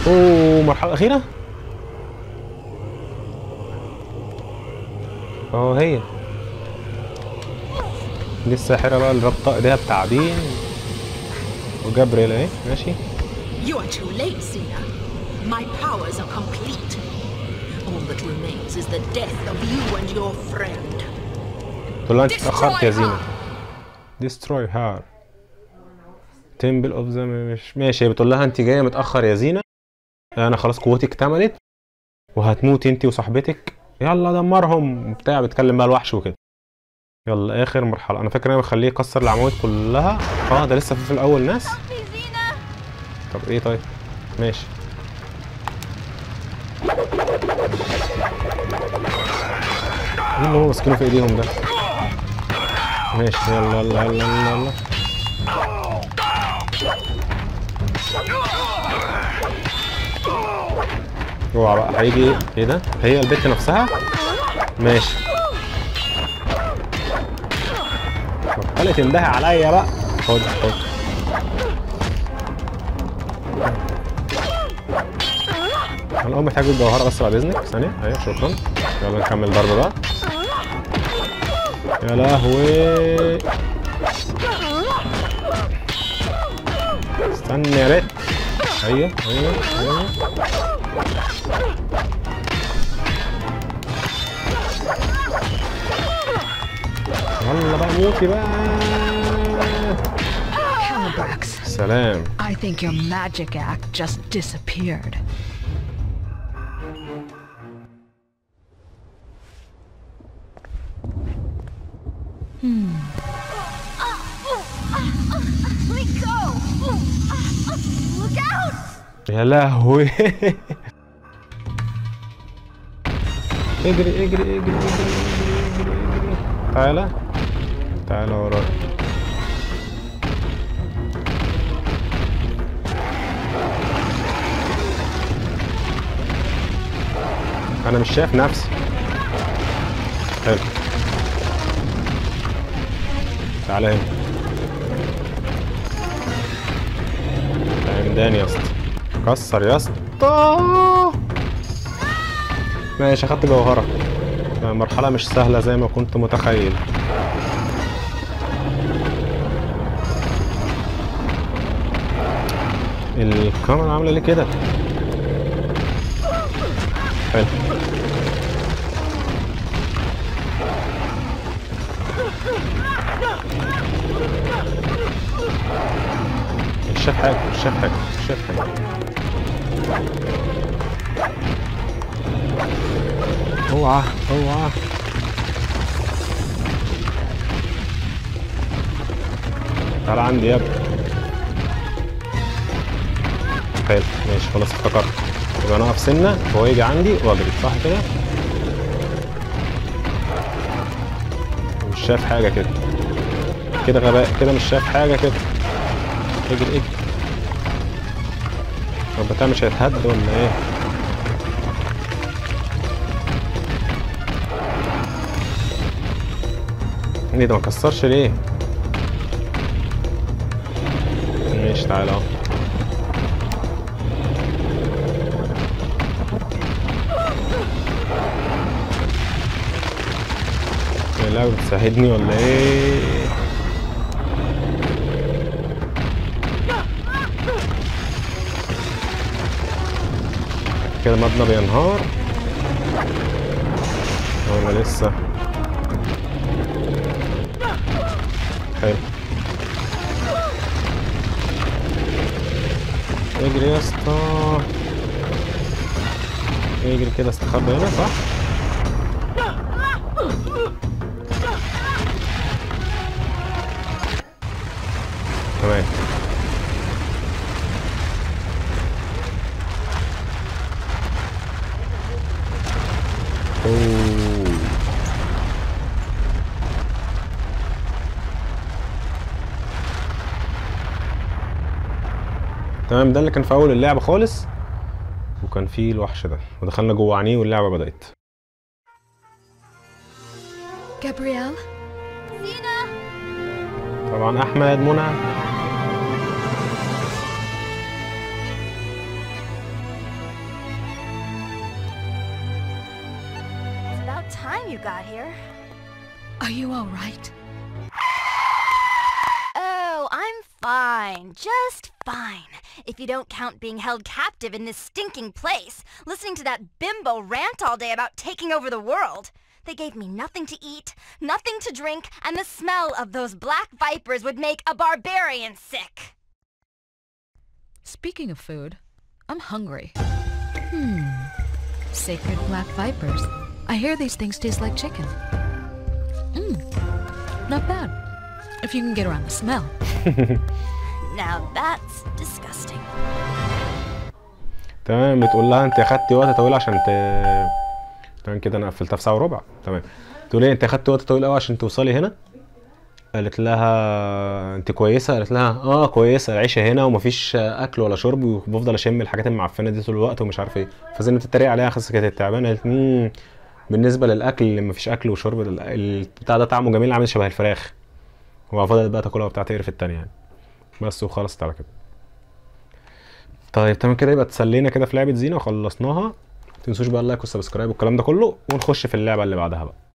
اوه مرحله اخيره اه هي دي الساحره بقى اللي رابطه ايديها بتعابين وجابريل اهي ماشي You are too late, Cena. My powers are complete. All that remains is the death of you and your friend. تقول لها انت اتاخرت يا Destroy زينه her. ديستروي هار تمبل اوف ذا مش ماشي هي بتقول لها انت جايه متاخر يا زينه انا خلاص قوتي اكتملت وهتموتي انت وصاحبتك يلا دمرهم بتاع بتكلم بقى الوحش وكده يلا اخر مرحله انا فاكر انا بخليه يكسر العواميد كلها اه ده لسه في, في الاول ناس طب ايه طيب ماشي مين اللي هم ماسكينه في ايديهم ده ماشي يلا يلا يلا يلا, يلا. اوعى بقى هيجي ايه ده هي البت نفسها ماشي بطلت تنده عليا بقى خد خد انا الاول محتاج الجوهره بس بعد اذنك ثانيه ايوه شكرا يلا نكمل ضرب بقى يا لهوي استنى يا بت ايوه ايوه ايوه يلا بقى موتي بقى Calibrax, سلام I think your magic act just disappeared. Let me go! Look out! يا لهوي اجري اجري اجري اجري اجري اجري اجري تعالى تعالى ورايا انا مش شايف نفسي حلو تعالى هنا عمدان يا اسطى كسر يا اسطى ماشي اخدت جوهرة مرحلة مش سهلة زي ما كنت متخيل الكاميرا عاملة ليه كده؟ حلو مش شايف حاجة مش شايف حاجة مش شايف حاجة اوعى اوعى تعالى عندي يا ابني حلو ماشي خلاص افتكرت يبقى انا اقف سنه وهو يجي عندي واجري صح كده مش شايف حاجه كده كده غباء كده مش شايف حاجه كده اجري اجري طب بتاع مش هيتهد ولا ايه ليه ده ما كسرش ليه ماشي تعالى اهو يا لا بتساعدني ولا ايه كده مبنى بينهار وانا لسه حلو اجري يا اسطى اجري كده استخبى هنا صح تمام اوه تمام ده اللي كان في اول اللعبه خالص وكان فيه الوحش ده ودخلنا جوه عينيه واللعبه بدات Gabrielle? Zena! طبعا احمد منى you got here. Are you alright? Oh, I'm fine. Just fine. If you don't count being held captive in this stinking place, listening to that bimbo rant all day about taking over the world. They gave me nothing to eat, nothing to drink, and the smell of those black vipers would make a barbarian sick. Speaking of food, I'm hungry. Hmm. Sacred black vipers. I hear these things taste like chicken. Mmm. Not bad. If you can get around the smell. Now that's disgusting. تمام بتقول لها انت اخدتي وقت طويل عشان ت تمام كده انا قفلتها في ساعه وربع تمام تقول لي انت اخدت وقت طويل قوي عشان توصلي هنا قالت لها انت كويسه قالت لها اه كويسه العيشه هنا ومفيش اكل ولا شرب وبفضل اشم الحاجات المعفنه دي طول الوقت ومش عارف ايه فزي تتريق عليها خلاص كانت تعبانه قالت "مم، بالنسبه للاكل اللي مفيش اكل وشرب ال- البتاع ده طعمه جميل عامل شبه الفراخ وفضلت بقى تاكلها وبتاع تقرف التانية يعني بس وخلصت على كده طيب تمام كده يبقى اتسلينا كده في لعبه زينه وخلصناها متنسوش بقى اللايك والسبسكرايب والكلام ده كله ونخش في اللعبه اللي بعدها بقى